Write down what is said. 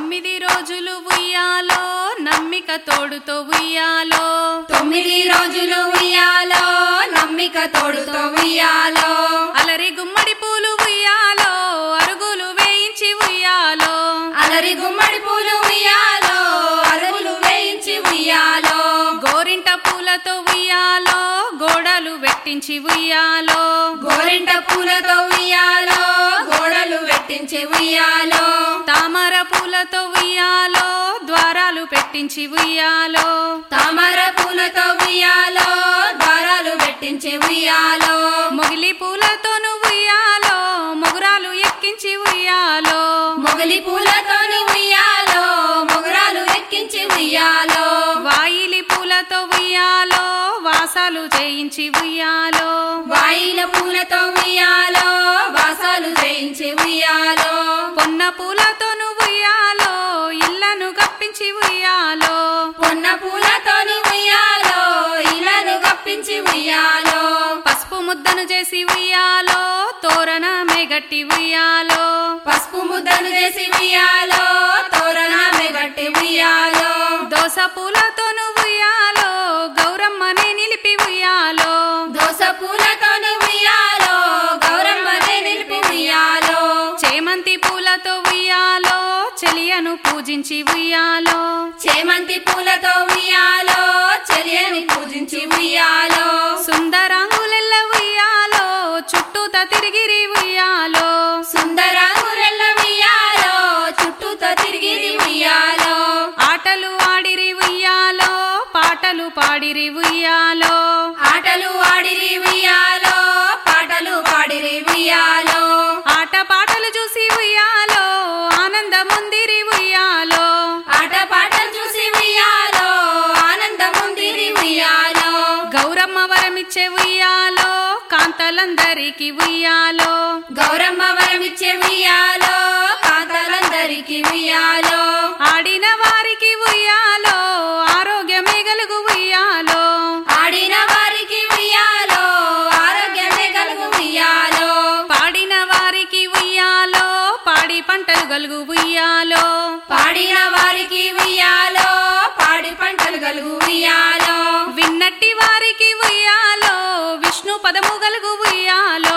తొమ్మిది రోజులు ఉయ్యాలో నమ్మిక తోడుతో ఉయ్యాలో తొమ్మిది రోజులు ఉయ్యాలో నమ్మిక తోడుతో ఉయ్యాలో అలరి గుమ్మడి పూలు ఉయ్యాలో అరుగులు వేయించి ఉయ్యాలో అలరి గుమ్మడి పూలు ఉయ్యాలో అరుగులు వేయించి ఉయ్యాలో గోరింట పూలతో ఉయ్యాలో గోడలు వెట్టించి ఉయ్యాలో గోరింట పూలతో ఉయ్యాలో గోడలు వెట్టించి ఉయ్యాలో తామర పూలతో ఉయ్యాలో ద్వారాలు పెట్టించి ఉయ్యాలో తామర పూలతో ఉయ్యాలో దారాలు పెట్టించి ఉయ్యాలో మొగిలి పూలతోను ఉయ్యాలో మొగురాలు ఎక్కించి ఉయ్యాలో మొగలి పూలతోని ఉయ్యాలో మొగురాలు ఎక్కించి ఉయ్యాలో వాయిలి పూలతో ఉయ్యాలో వాసాలు చేయించి ఉయ్యాలో వాయిల పూలతో ఉయ్యాలో వాసాలు చేయించి ఉయ్యాలో పొన్న పూలతోను ఉయ్యాలో ఇళ్లను కప్పించి ఉయ్యాలో పొన్న పూలతోని ఉయ్యాలో ఇలను కప్పించి ఉయ్యాలో పసుపు ముద్దను చేసి ఉయ్యాలో తోరణమే గట్టి ఉయ్యాలో పసుపు ముద్దను చేసి ఉయ్యాలో తోరణాన్ని గట్టి ఉయ్యాలో దోస పూలతోను ఉయ్యాలో గౌరమ్మనే నిలిపి ఉయ్యాలో దోస పూలతోని ఉయ్యాలో గౌరమ్మనే నిలిపి ఉయ్యాలో చేమంతి పూలతో ఉయ్యాలో చెలియను పూజించి ఉయ్యాలో చేమంతి పూలతో ఉయ్యాలో చెలియని పూజించి ఉయ్యాలో సుందరాంగులెల్ల ఉయ్యాలో చుట్టూత తిరిగిరి ఉయ్యాలో సుందరాంగురెల్ల ఉయ్యాలో చుట్టూతో తిరిగి ఉయ్యాలో ఆటలు ఆడిరి ఉయ్యాలో పాటలు పాడిరి ఉయ్యాలో ఆటలు ఆడిరి ఉయ్యాలో పాటలు పాడిరి ఉయ్యాలో ఆట పాటలు చూసి ఉయ్యాలో ఆనందముందిరి ఉయ్యాలో ఆట పాటలు చూసి ఉయ్యాలో ఆనందముందిరి ఉయ్యాలో గౌరమ్మ వరమిచ్చే ఉయ్యాలో కాంతలందరికి ఉయ్యాలో గౌరమ్మ వరమిచ్చే ఉయ్యాలో కాంతలందరికి ఉయ్యాలో ఆడిన వారికి ఉయ్యాలో ఆరోగ్యమే గలుగు ఉయ్యాలో ఆడిన వారికి ఉయ్యాలో ఆరోగ్యమే కలుగు ఉయ్యాలో పాడిన వారికి ఉయ్యాలో పాడి పంటలు గలుగు ఉయ్యాలో పాడిన వారికి ఉయ్యాలో పాడి పంటలు కలుగు ఉయ్యాలో విన్నట్టి వారికి ఉయ్యాలో విష్ణు పదము గలుగు ఉయ్యాలో